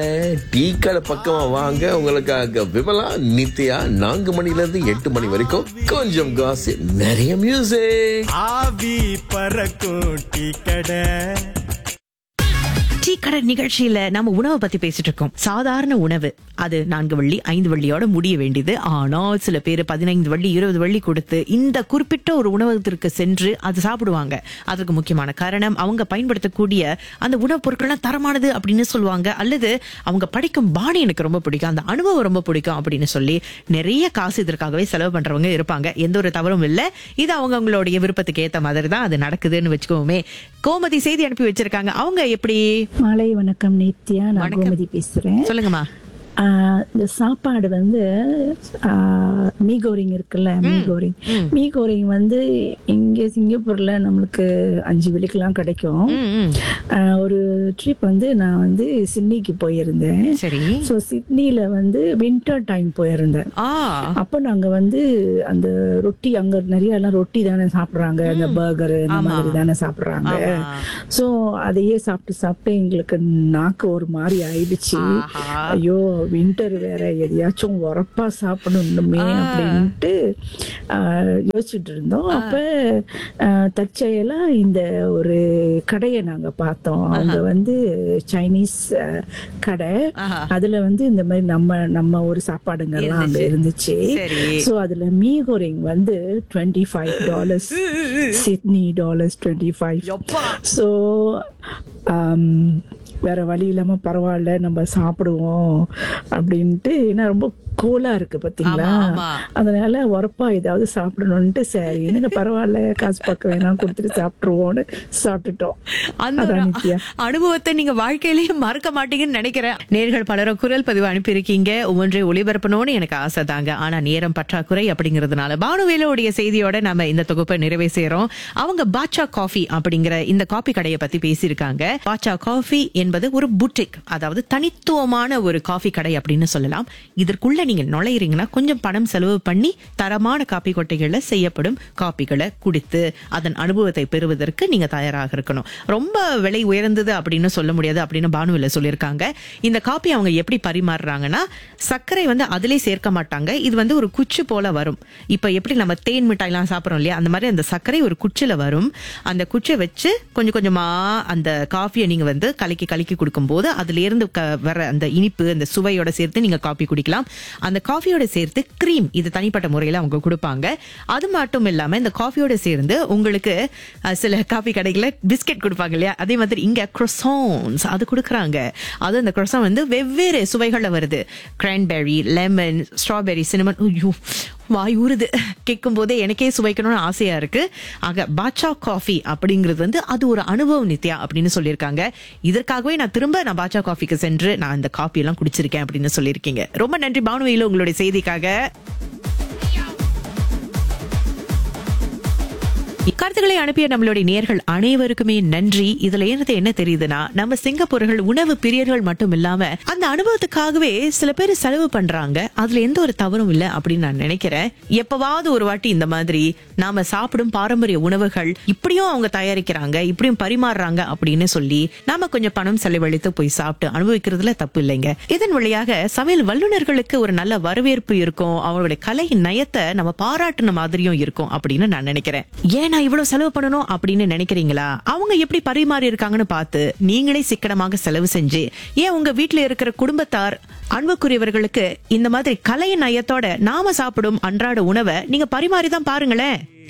Tea கடை பக்கமா வாங்க உங்களுக்காக விமலா நித்யா நான்கு மணில இருந்து எட்டு மணி வரைக்கும் கொஞ்சம் காசு நிறைய மியூசிக் ஆவி பறக்கும் டீ கடை டீ கடை நிகழ்ச்சியில நம்ம உணவை பத்தி பேசிட்டு இருக்கோம் சாதாரண உணவு அது நான்கு வள்ளி ஐந்து வள்ளியோட முடிய வேண்டியது ஆனால் சில பேர் பதினைந்து வள்ளி இருபது வள்ளி கொடுத்து இந்த குறிப்பிட்ட ஒரு உணவகத்திற்கு சென்று அது சாப்பிடுவாங்க அதற்கு முக்கியமான காரணம் அவங்க பயன்படுத்தக்கூடிய அந்த உணவுப் பொருட்கள்லாம் தரமானது அப்படின்னு சொல்லுவாங்க அல்லது அவங்க படிக்கும் பாணி எனக்கு ரொம்ப பிடிக்கும் அந்த அனுபவம் ரொம்ப பிடிக்கும் அப்படின்னு சொல்லி நிறைய காசு இதற்காகவே செலவு பண்றவங்க இருப்பாங்க எந்த ஒரு தவறும் இல்லை இது அவங்க அவங்களுடைய விருப்பத்துக்கு ஏத்த மாதிரி தான் அது நடக்குதுன்னு வச்சுக்கோமே கோமதி செய்தி அனுப்பி வச்சிருக்காங்க அவங்க எப்படி மாலை வணக்கம் நித்யா நான் வணக்கம். கோமதி பேசுறேன் சொல்லுங்கம்மா ஆஹ் இந்த சாப்பாடு வந்து ஆஹ் மீ கோரிங் இருக்குல்ல மீ கோரிங் மீ கோரிங் வந்து இங்க சிங்கப்பூர்ல நம்மளுக்கு அஞ்சு வெள்ளிக்கெல்லாம் கிடைக்கும் ம், ம். ஆஹ் ஒரு ட்ரிப் வந்து நான் வந்து சிட்னிக்கு போயிருந்தேன் சரி ஸோ சிட்னில வந்து வின்டர் டைம் போயிருந்தேன் ஆ அப்போ நாங்க வந்து அந்த ரொட்டி அங்க நிறைய எல்லாம் ரொட்டி தானே சாப்பிடுறாங்க அந்த பர்கர் இந்த ஆமா. மாதிரி தானே சாப்பிடுறாங்க ஆமா. சோ அதையே சாப்பிட்டு சாப்பிட்டு எங்களுக்கு நாக்கு ஒரு மாதிரி ஆயிடுச்சு ஆஹா. ஐயோ வின்டர் வேற எதையாச்சும் உரப்பா சாப்பிடணுமே அப்படின்ட்டு ஆஹ், யோசிச்சுட்டு இருந்தோம் அப்ப ஆஹ், தற்செயலா இந்த ஒரு கடையை நாங்க பார்த்தோம் அவங்க வந்து சைனீஸ் ஆஹ், கடை ஆஹா. அதுல வந்து இந்த மாதிரி நம்ம நம்ம ஒரு சாப்பாடுங்கெல்லாம் அங்க இருந்துச்சு சரி. சோ அதுல மீ கோரிங் வந்து twenty five dollars Sydney dollars twenty five எப்பா. ஸோ வேற வழி இல்லாம பரவாயில்ல நம்ம சாப்பிடுவோம் அப்படின்ட்டு ஏன்னா ரொம்ப கூலா இருக்கு பாத்தீங்களா ஆமா, ஆமா. அதனால உரப்பா ஏதாவது சாப்பிடணும்ட்டு சரி என்னங்க பரவாயில்ல காசு பார்க்க வேணாம் கொடுத்துட்டு சாப்பிட்டுருவோம்னு சாப்பிட்டுட்டோம் அந்த ஒரு அதான் நித்யா அனுபவத்தை நீங்க வாழ்க்கையிலேயே மறக்க மாட்டீங்கன்னு நினைக்கிறேன் நேர்கள் பலரும் குரல் பதிவு அனுப்பியிருக்கீங்க ஒவ்வொன்றை ஒளிபரப்பணும்னு எனக்கு ஆசை தாங்க ஆனா நேரம் பற்றாக்குறை அப்படிங்கறதுனால பானுவேலுடைய செய்தியோட நம்ம இந்த தொகுப்பை நிறைவே செய்றோம் அவங்க பாச்சா காஃபி அப்படிங்கிற இந்த காபி கடையை பத்தி பேசியிருக்காங்க பாச்சா காஃபி என்பது ஒரு புட்டிக் அதாவது தனித்துவமான ஒரு காஃபி கடை அப்படின்னு சொல்லலாம் இதற்குள்ள நீங்க நுழையிறீங்கன்னா கொஞ்சம் பணம் செலவு பண்ணி தரமான காப்பி கொட்டைகள்ல செய்யப்படும் காப்பிகளை குடித்து அதன் அனுபவத்தை பெறுவதற்கு நீங்க தயாராக இருக்கணும் ரொம்ப விலை உயர்ந்தது அப்படின்னு சொல்ல முடியாது அப்படின்னு பானுவில சொல்லியிருக்காங்க இந்த காப்பி அவங்க எப்படி பரிமாறுறாங்கன்னா சர்க்கரை வந்து அதிலே சேர்க்க மாட்டாங்க இது வந்து ஒரு குச்சி போல வரும் இப்ப எப்படி நம்ம தேன் மிட்டாய்லாம் சாப்பிடுறோம் இல்லையா அந்த மாதிரி அந்த சர்க்கரை ஒரு குச்சில வரும் அந்த குச்சியை வச்சு கொஞ்சம் கொஞ்சமா அந்த காஃபியை நீங்க வந்து கலக்கி கலக்கி கொடுக்கும்போது அதுல இருந்து க- வர அந்த இனிப்பு அந்த சுவையோட சேர்த்து நீங்க காஃபி குடிக்கலாம் அந்த காஃபியோட சேர்த்து க்ரீம் இது தனிப்பட்ட முறையில அவங்க கொடுப்பாங்க அது மட்டும் இல்லாம இந்த காஃபியோட சேர்ந்து உங்களுக்கு அஹ், சில காஃபி கடைகள்ல பிஸ்கெட் கொடுப்பாங்க இல்லையா அதே மாதிரி இங்க croissants அது கொடுக்குறாங்க அது அந்த croissant வந்து வெவ்வேறு சுவைகள்ல வருது கிரான்பெரி லெமன் ஸ்ட்ராபெரி சினமன் ஐயோ வாய் ஊறுது கேட்கும் போதே எனக்கே சுவைக்கணும்னு ஆசையா இருக்கு ஆக பாச்சா காஃபி அப்படிங்கிறது வந்து அது ஒரு அனுபவம் நித்யா அப்படின்னு சொல்லியிருக்காங்க இதற்காகவே நான் திரும்ப நான் பாச்சா காஃபிக்கு சென்று நான் இந்த காஃபி எல்லாம் குடிச்சிருக்கேன் அப்படின்னு சொல்லியிருக்கீங்க ரொம்ப நன்றி பானுவையில உங்களுடைய செய்திக்காக கருத்துக்களை அனுப்பிய நம்மளுடைய நேர்கள் அனைவருக்குமே நன்றி இதுல இருந்து என்ன தெரியுதுன்னா நம்ம சிங்கப்பூர்கள் உணவு பிரியர்கள் மட்டும் இல்லாம அந்த அனுபவத்துக்காகவே சில பேர் செலவு பண்றாங்க அதுல எந்த ஒரு தவறும் இல்ல அப்படின்னு நான் நினைக்கிறேன் எப்பவாவது ஒரு வாட்டி இந்த மாதிரி நாம சாப்பிடும் பாரம்பரிய உணவுகள் இப்படியும் அவங்க தயாரிக்கிறாங்க இப்படியும் பரிமாறுறாங்க அப்படின்னு சொல்லி நாம கொஞ்சம் பணம் செலவழித்து போய் சாப்பிட்டு அனுபவிக்கிறதுல தப்பு இல்லைங்க இதன் வழியாக சமையல் வல்லுநர்களுக்கு ஒரு நல்ல வரவேற்பு இருக்கும் அவங்களுடைய கலை நயத்தை நம்ம பாராட்டுன மாதிரியும் இருக்கும் அப்படின்னு நான் நினைக்கிறேன் ஏன் நான் இவ்வளவு செலவு பண்ணணும் அப்படின்னு நினைக்கிறீங்களா அவங்க எப்படி பரிமாறி இருக்காங்கன்னு பார்த்து நீங்களே சிக்கனமாக செலவு செஞ்சு ஏன் உங்க வீட்டுல இருக்கிற குடும்பத்தார் அன்புக்குரியவர்களுக்கு இந்த மாதிரி கலை நயத்தோட நாம சாப்பிடும் அன்றாட உணவை நீங்க பரிமாறி தான் பாருங்களேன்